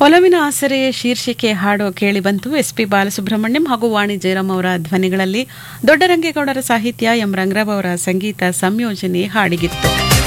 ಒಲವಿನ ಆಸರೆ ಶೀರ್ಷಿಕೆ ಹಾಡು ಕೇಳಿ ಬಂತು ಎಸ್ ಪಿ ಬಾಲಸುಬ್ರಹ್ಮಣ್ಯಂ ಹಾಗೂ ವಾಣಿ ಜಯರಾಮ್ ಅವರ ಧ್ವನಿಗಳಲ್ಲಿ ದೊಡ್ಡರಂಗೇಗೌಡರ ಸಾಹಿತ್ಯ ಎಂ ರಂಗರಾವ್ ಅವರ ಸಂಗೀತ ಸಂಯೋಜನೆ ಹಾಡಿಗಿತ್ತು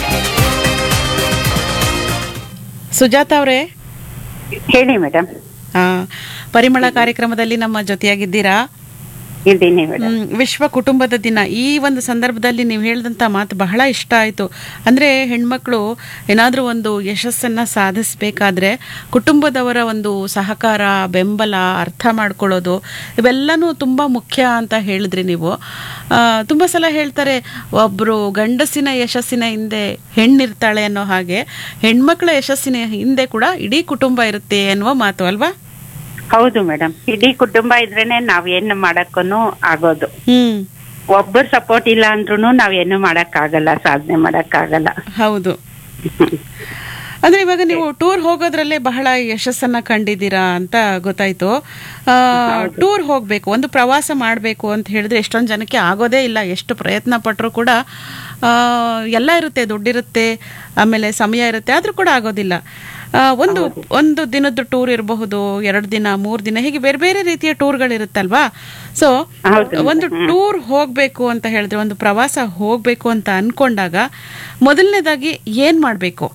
ಸುಜಾತ ಅವರೇ ಹೇಳಿ ಮೇಡಮ್ ಪರಿಮಳ ಕಾರ್ಯಕ್ರಮದಲ್ಲಿ ನಮ್ಮ ಜೊತೆಯಾಗಿದ್ದೀರಾ ಇದ್ದೀನಿ ಮೇಡಮ್ ಹ್ಮ್, ವಿಶ್ವ ಕುಟುಂಬದ ದಿನ ಈ ಒಂದು ಸಂದರ್ಭದಲ್ಲಿ ನೀವು ಹೇಳಿದಂಥ ಮಾತು ಬಹಳ ಇಷ್ಟ ಆಯಿತು ಅಂದರೆ ಹೆಣ್ಮಕ್ಳು ಏನಾದರೂ ಒಂದು ಯಶಸ್ಸನ್ನು ಸಾಧಿಸಬೇಕಾದ್ರೆ ಕುಟುಂಬದವರ ಒಂದು ಸಹಕಾರ ಬೆಂಬಲ ಅರ್ಥ ಮಾಡ್ಕೊಳ್ಳೋದು ಇವೆಲ್ಲನೂ ತುಂಬ ಮುಖ್ಯ ಅಂತ ಹೇಳಿದ್ರಿ ನೀವು ಆ, ತುಂಬ ಸಲ ಹೇಳ್ತಾರೆ ಒಬ್ಬರು ಗಂಡಸಿನ ಯಶಸ್ಸಿನ ಹಿಂದೆ ಹೆಣ್ಣಿರ್ತಾಳೆ ಅನ್ನೋ ಹಾಗೆ ಹೆಣ್ಮಕ್ಳ ಯಶಸ್ಸಿನ ಹಿಂದೆ ಕೂಡ ಇಡೀ ಕುಟುಂಬ ಇರುತ್ತೆ ಅನ್ನುವ ಮಾತು ಅಲ್ವಾ ಹೌದು ಮೇಡಮ್ ಇಡೀ ಕುಟುಂಬ ಇದ್ರೇನೆ ನಾವ್ ಏನು ಮಾಡಕ್ಕೂ ಆಗೋದು ಹ್ಮ್ ಒಬ್ಬರ ಸಪೋರ್ಟ್ ಇಲ್ಲ ಅಂದ್ರೂ ನಾವ್ ಏನು ಮಾಡಕ್ ಆಗಲ್ಲ ಸಾಧನೆ ಮಾಡಕ್ ಆಗಲ್ಲ ಹೌದು ಅಂದ್ರೆ ಇವಾಗ ನೀವು ಟೂರ್ ಹೋಗೋದ್ರಲ್ಲೇ ಬಹಳ ಯಶಸ್ಸನ್ನ ಕಂಡಿದ್ದೀರಾ ಅಂತ ಗೊತ್ತಾಯ್ತು ಟೂರ್ ಹೋಗ್ಬೇಕು ಒಂದು ಪ್ರವಾಸ ಮಾಡಬೇಕು ಅಂತ ಹೇಳಿದ್ರೆ ಎಷ್ಟೊಂದು ಜನಕ್ಕೆ ಆಗೋದೇ ಇಲ್ಲ ಎಷ್ಟು ಪ್ರಯತ್ನ ಪಟ್ಟರು ಕೂಡ ಆ, ಎಲ್ಲ ಇರುತ್ತೆ ದುಡ್ಡಿರುತ್ತೆ ಆಮೇಲೆ ಸಮಯ ಇರುತ್ತೆ ಆದ್ರೂ ಕೂಡ ಆಗೋದಿಲ್ಲ ಆ, ಒಂದು ಒಂದು ದಿನದ ಟೂರ್ ಇರಬಹುದು ಎರಡು ದಿನ ಮೂರು ದಿನ ಹೀಗೆ ಬೇರೆ ಬೇರೆ ರೀತಿಯ ಟೂರ್ಗಳಿರುತ್ತಲ್ವಾ ಸೊ ಹೌದು. ಒಂದು ಟೂರ್ ಹೋಗ್ಬೇಕು ಅಂತ ಹೇಳಿದ್ರೆ ಒಂದು ಪ್ರವಾಸ ಹೋಗ್ಬೇಕು ಅಂತ ಅನ್ಕೊಂಡಾಗ ಮೊದಲನೇದಾಗಿ ಏನ್ ಮಾಡ್ಬೇಕು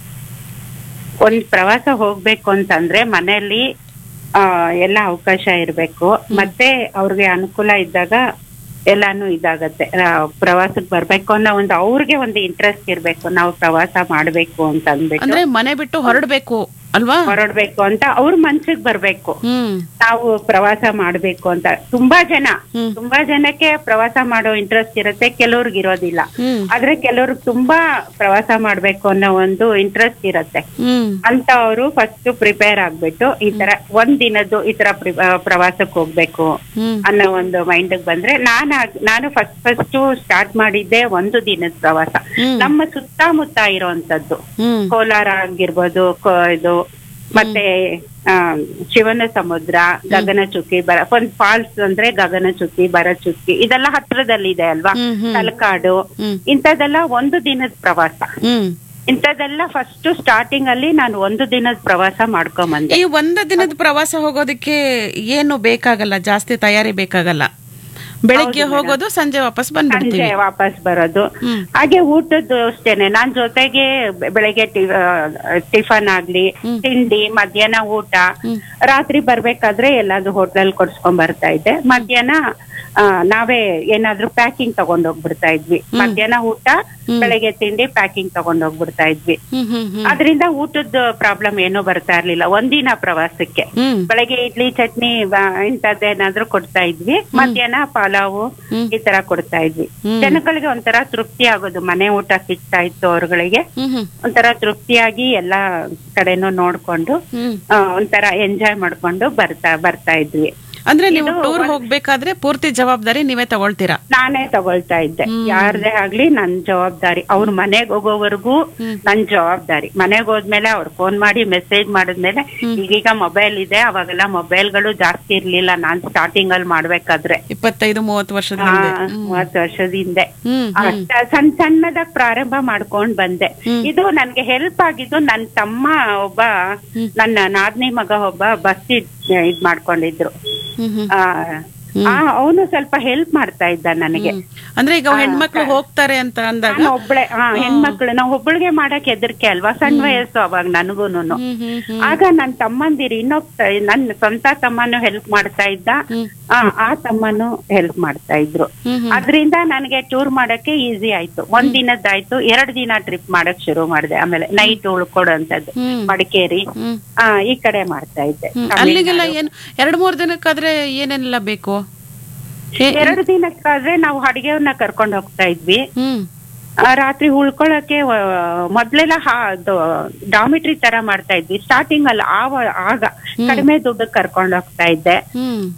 ಒಂದ್ ಪ್ರವಾಸ ಹೋಗ್ಬೇಕು ಅಂತಂದ್ರೆ ಮನೆಯಲ್ಲಿ ಆ ಎಲ್ಲ ಅವಕಾಶ ಇರ್ಬೇಕು ಮತ್ತೆ ಅವ್ರಿಗೆ ಅನುಕೂಲ ಇದ್ದಾಗ ಎಲ್ಲಾನು ಇದಾಗತ್ತೆ ಪ್ರವಾಸಕ್ಕೆ ಬರ್ಬೇಕು ಅನ್ನೋ ಒಂದು ಅವ್ರಿಗೆ ಒಂದು ಇಂಟ್ರೆಸ್ಟ್ ಇರ್ಬೇಕು ನಾವು ಪ್ರವಾಸ ಮಾಡ್ಬೇಕು ಅಂತ ಅಂದ್ಬಿಟ್ಟು ಅಂದ್ರೆ ಮನೆ ಬಿಟ್ಟು ಹೊರಡ್ಬೇಕು ಅಲ್ವಾ ಹೊರಡ್ಬೇಕು ಅಂತ ಅವ್ರ ಮನ್ಸಿಗೆ ಬರ್ಬೇಕು ಹ್ಮ್ ನಾವು ಪ್ರವಾಸ ಮಾಡ್ಬೇಕು ಅಂತ ತುಂಬಾ ಜನ ಹ್ಮ್. ತುಂಬಾ ಜನಕ್ಕೆ ಪ್ರವಾಸ ಮಾಡೋ ಇಂಟ್ರೆಸ್ಟ್ ಇರುತ್ತೆ ಕೆಲವ್ರಿಗೆ ಇರೋದಿಲ್ಲ ಹ್ಮ್ ಆದ್ರೆ ಕೆಲವ್ರಿಗೆ ತುಂಬಾ ಪ್ರವಾಸ ಮಾಡ್ಬೇಕು ಅನ್ನೋ ಒಂದು ಇಂಟ್ರೆಸ್ಟ್ ಇರುತ್ತೆ ಹ್ಮ್ ಅಂತ ಅವರು ಫಸ್ಟ್ ಪ್ರಿಪೇರ್ ಆಗ್ಬಿಟ್ಟು ಈ ತರ ಒಂದ್ ದಿನದ್ದು ಈ ತರ ಪ್ರಿ- ಆ, ಪ್ರವಾಸಕ್ಕೆ ಹೋಗ್ಬೇಕು ಹ್ಮ್ ಅನ್ನೋ ಒಂದು ಮೈಂಡ್ ಬಂದ್ರೆ ನಾನು ನಾನು ಫಸ್ಟ್ ಫಸ್ಟ್ ಸ್ಟಾರ್ಟ್ ಮಾಡಿದ್ದೆ ಒಂದು ದಿನದ ಪ್ರವಾಸ ಹ್ಮ್. ನಮ್ಮ ಸುತ್ತಮುತ್ತ ಇರೋಂಥದ್ದು ಹ್ಮ್ ಕೋಲಾರ ಆಗಿರ್ಬೋದು ಕೋ- ಇದು ಮತ್ತೆ ಆ, ಶಿವನ ಸಮುದ್ರ ಗಗನಚುಕ್ಕಿ ಬರ ಒಂದ್ ಫಾಲ್ಸ್ ಅಂದ್ರೆ ಗಗನಚುಕ್ಕಿ ಭರಚುಕ್ಕಿ ಇದೆಲ್ಲ ಹತ್ರದಲ್ಲಿದೆ ಅಲ್ವಾ ಹ್ಮ್, ಹ್ಮ್. ತಲಕಾಡು ಹ್ಮ್. ಇಂಥದ್ದೆಲ್ಲ ಒಂದು ದಿನದ ಪ್ರವಾಸ ಹ್ಮ್ ಇಂಥದ್ದೆಲ್ಲ ಫಸ್ಟ್ ಸ್ಟಾರ್ಟಿಂಗ್ ಅಲ್ಲಿ ನಾನು ಒಂದು ದಿನದ ಪ್ರವಾಸ ಮಾಡ್ಕೊಂಡ್ ಬಂದೆ ಈ ಒಂದು ದಿನದ ಪ್ರವಾಸ ಹೋಗೋದಕ್ಕೆ ಏನು ಬೇಕಾಗಲ್ಲ ಜಾಸ್ತಿ ತಯಾರಿ ಬೇಕಾಗಲ್ಲ ಬೆಳಿಗ್ಗೆ ಹೋಗೋದು ಸಂಜೆ ವಾಪಸ್ ಸಂಜೆ ಬಂದ್ಬಿಡ್ತೀವಿ ವಾಪಸ್ ಬರೋದು ಹ್ಮ್. ಹಾಗೆ ಊಟದ್ದು ಅಷ್ಟೇನೆ ನಾನ್ ಜೊತೆಗೆ ಬೆ- ಬೆಳಗ್ಗೆ ಟಿ- ಆ, ಟಿಫನ್ ಆಗ್ಲಿ ತಿಂಡಿ ಮಧ್ಯಾಹ್ನ ಊಟ ರಾತ್ರಿ ಬರ್ಬೇಕಾದ್ರೆ ಎಲ್ಲಾದ್ರೂ ಹೋಟೆಲ್ ಕೊಡ್ಸ್ಕೊಂಡ್ ಬರ್ತಾ ಇದ್ದೆ ಮಧ್ಯಾಹ್ನ ಆ, ನಾವೇ ಏನಾದ್ರೂ ಪ್ಯಾಕಿಂಗ್ ತಗೊಂಡ್ ಹೋಗ್ಬಿಡ್ತಾ ಇದ್ವಿ ಮಧ್ಯಾಹ್ನ ಊಟ ಬೆಳಗ್ಗೆ ತಿಂಡಿ ಪ್ಯಾಕಿಂಗ್ ತಗೊಂಡ್ ಹೋಗ್ಬಿಡ್ತಾ ಇದ್ವಿ ಹ್ಮ್ ಹ್ಮ್ ಹ್ಮ್ ಅದರಿಂದ ಊಟದ ಪ್ರಾಬ್ಲಮ್ ಏನೂ ಬರ್ತಾ ಇರ್ಲಿಲ್ಲ ಒಂದಿನ ಪ್ರವಾಸಕ್ಕೆ ಹ್ಮ್ ಬೆಳಗ್ಗೆ ಇಡ್ಲಿ ಚಟ್ನಿ ಇಂಥದ್ದೇನಾದ್ರೂ ಕೊಡ್ತಾ ಇದ್ವಿ ಮಧ್ಯಾಹ್ನ ಪಲಾವು ಈ ತರ ಕೊಡ್ತಾ ಇದ್ವಿ ಜನಗಳಿಗೆ ಒಂಥರ ತೃಪ್ತಿ ಆಗೋದು ಮನೆ ಊಟ ಸಿಗ್ತಾ ಇತ್ತು ಅವ್ರಗಳಿಗೆ ಹ್ಮ್ ಹ್ಮ್ ಒಂಥರ ತೃಪ್ತಿಯಾಗಿ ಎಲ್ಲಾ ಕಡೆನೂ ನೋಡ್ಕೊಂಡು ಹ್ಮ್ ಆ, ಒಂಥರ ಎಂಜಾಯ್ ಮಾಡ್ಕೊಂಡು ಬರ್ತಾ ಬರ್ತಾ ಇದ್ವಿ ಅಂದ್ರೆ ನೀವು ಟೂರ್ ಹೋಗ್ಬೇಕಾದ್ರೆ ಪೂರ್ತಿ ಜವಾಬ್ದಾರಿ ನೀವೇ ತಗೊಳ್ತೀರಾ ನಾನೇ ತಗೊಳ್ತಾ ಇದ್ದೆ ಯಾರ್ದೇ ಆಗ್ಲಿ ನನ್ ಜವಾಬ್ದಾರಿ ಅವ್ರ ಮನೆಗ್ ಹೋಗೋವರೆಗೂ ನನ್ ಜವಾಬ್ದಾರಿ ಮನೆಗ್ ಹೋದ್ಮೇಲೆ ಅವ್ರು ಫೋನ್ ಮಾಡಿ ಮೆಸೇಜ್ ಮಾಡಿದ್ಮೇಲೆ ಈಗೀಗ ಮೊಬೈಲ್ ಇದೆ ಅವಾಗೆಲ್ಲ ಮೊಬೈಲ್ಗಳು ಜಾಸ್ತಿ ಇರ್ಲಿಲ್ಲ ನಾನ್ ಸ್ಟಾರ್ಟಿಂಗ್ ಅಲ್ಲಿ ಮಾಡ್ಬೇಕಾದ್ರೆ ಇಪ್ಪತ್ತೈದು ಮೂವತ್ತು ವರ್ಷದ ಆ, ಹಿಂದೆ ಮೂವತ್ತು ವರ್ಷದ ಹಿಂದೆ ಹ್ಮ್ ಅಷ್ಟ ಸಣ್ಣ ಸಣ್ಣದಾಗ್ ಪ್ರಾರಂಭ ಮಾಡ್ಕೊಂಡ್ ಬಂದೆ ಇದು ನನ್ಗೆ ಹೆಲ್ಪ್ ಆಗಿದ್ದು ನನ್ ತಮ್ಮ ಒಬ್ಬ ನನ್ನ ನಾದ್ನಿ ಮಗ ಒಬ್ಬ ಬಸ್ ಇದ್ ಇದ್ ಮಾಡ್ಕೊಂಡಿದ್ರು ಹ್ಮ್ ಹ್ಮ್ ಆ ಅವನು ಸ್ವಲ್ಪ ಹೆಲ್ಪ್ ಮಾಡ್ತಾ ಇದ್ದ ನನಗೆ ಅಂದ್ರೆ ಈಗ ಹೆಣ್ಮಕ್ಳು ಹೋಗ್ತಾರೆ ಅಂತ ಅಂದಾಗ ನಾನು ಒಬ್ಳೆ ಹಾ ಹೆಣ್ಮಕ್ಳು ನಾವು ಒಬ್ಬಳಿಗೆ ಮಾಡಕ್ ಹೆದರ್ಕೆ ಅಲ್ವಾ ಸಣ್ಣ ವಯಸ್ಸು ಅವಾಗ ನನಗೂನು ಹ್ಮ್ ಹ್ಮ್ ಹ್ಮ್ ಆಗ ನನ್ ತಮ್ಮಂದಿರು ಇನ್ನೊಬ್ಬ ನನ್ನ ಸ್ವಂತ ತಮ್ಮನು ಹೆಲ್ಪ್ ಮಾಡ್ತಾ ಇದ್ದ ಆ ಆ ತಮ್ಮನು ಹೆಲ್ಪ್ ಮಾಡ್ತಾ ಇದ್ರು ಹ್ಮ್ ಹ್ಮ್ ಅದ್ರಿಂದ ನನಗೆ ಟೂರ್ ಮಾಡಕ್ಕೆ ಈಸಿ ಆಯ್ತು ಒಂದ್ ದಿನದ್ದಾಯ್ತು ಎರಡ್ ದಿನ ಟ್ರಿಪ್ ಮಾಡಕ್ ಶುರು ಮಾಡಿದೆ ಆಮೇಲೆ ನೈಟ್ ಉಳ್ಕೊಡೋಂಥದ್ದು ಹ್ಮ್. ಮಡಿಕೇರಿ ಹ್ಮ್ ಆ ಈ ಕಡೆ ಮಾಡ್ತಾ ಇದ್ದೆ ಹ್ಮ್. ಅಲ್ಲಿಗೆಲ್ಲ ಏನು ಎರಡ್ ಮೂರ್ ದಿನಕ್ಕಾದ್ರೆ ಏನೆಲ್ಲ ಬೇಕು ಏ- ಎರಡು ದಿನಕ್ಕಾದ್ರೆ ನಾವು ಅಡಿಗೆಯವ್ರನ್ನ ಕರ್ಕೊಂಡು ಹೋಗ್ತಾ ಇದ್ವಿ ಹ್ಮ್ ಆ, ರಾತ್ರಿ ಉಳ್ಕೊಳಕ್ಕೆ ಆ, ಮೊದ್ಲೆಲ್ಲ ಡಾಮಿಟ್ರಿ ತರ ಮಾಡ್ತಾ ಇದ್ವಿ ಸ್ಟಾರ್ಟಿಂಗ್ ಅಲ್ಲಿ ಆವ ಆಗ ಕಡಿಮೆ ದುಡ್ಡು ಕರ್ಕೊಂಡು ಹೋಗ್ತಾ ಇದ್ದೆ ಹ್ಮ್